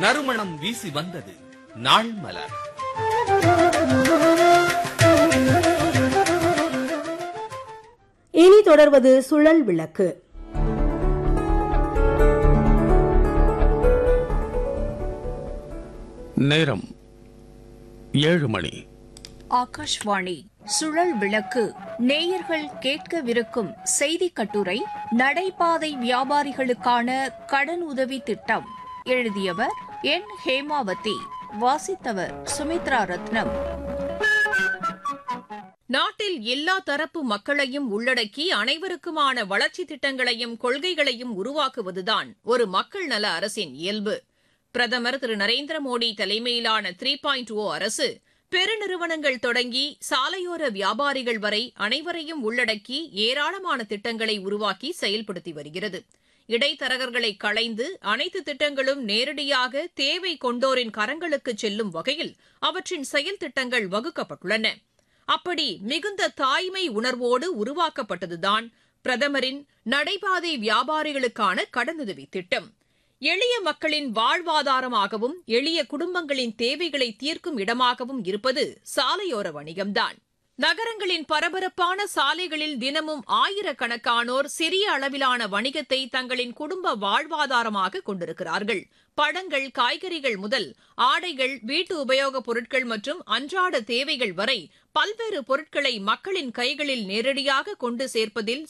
நறுமணம் வீசி வந்தது நாள் மலர் இனி தொடர்வது சுழல் விளக்கு நேரம் ஏழு மணி ஆகாஷ்வாணி சுழல் விளக்கு நேயர்கள் கேட்கவிருக்கும் செய்தி கட்டுரை நடைபாதை வியாபாரிகளுக்கான கடன் உதவி திட்டம் எழுதியவர் என் ஹேமாவதி வாசித்தவர் சுமித்ரா ரத்னம் நாட்டில் எல்லா தரப்பு மக்களையும் உள்ளடக்கி அனைவருக்குமான வளர்ச்சி திட்டங்களையும் கொள்கைகளையும் உருவாக்குவதுதான் ஒரு மக்கள் நல அரசின் இயல்பு பிரதமர் திரு நரேந்திர மோடி தலைமையிலான த்ரீ பாயிண்ட் ஓ அரசு பெருநிறுவனங்கள் தொடங்கி சாலையோர வியாபாரிகள் வரை அனைவரையும் உள்ளடக்கி ஏராளமான திட்டங்களை உருவாக்கி செயல்படுத்தி வருகிறது இடைத்தரகர்களை களைந்து அனைத்து திட்டங்களும் நேரடியாக தேவை கொண்டோரின் கரங்களுக்கு செல்லும் வகையில் அவற்றின் செயல் திட்டங்கள் வகுக்கப்பட்டுள்ளன அப்படி மிகுந்த தாய்மை உணர்வோடு உருவாக்கப்பட்டதுதான் பிரதமரின் நடைபாதை வியாபாரிகளுக்கான கடனுதவி திட்டம் எளிய மக்களின் வாழ்வாதாரமாகவும் எளிய குடும்பங்களின் தேவைகளை தீர்க்கும் இடமாகவும் இருப்பது சாலையோர வணிகம்தான் நகரங்களின் பரபரப்பான சாலைகளில் தினமும் ஆயிரக்கணக்கானோர் சிறிய அளவிலான வணிகத்தை தங்களின் குடும்ப வாழ்வாதாரமாக கொண்டிருக்கிறார்கள் பழங்கள் காய்கறிகள் முதல் ஆடைகள் வீட்டு உபயோகப் பொருட்கள் மற்றும் அன்றாட தேவைகள் வரை பல்வேறு பொருட்களை மக்களின் கைகளில் நேரடியாக கொண்டு சேர்ப்பதில்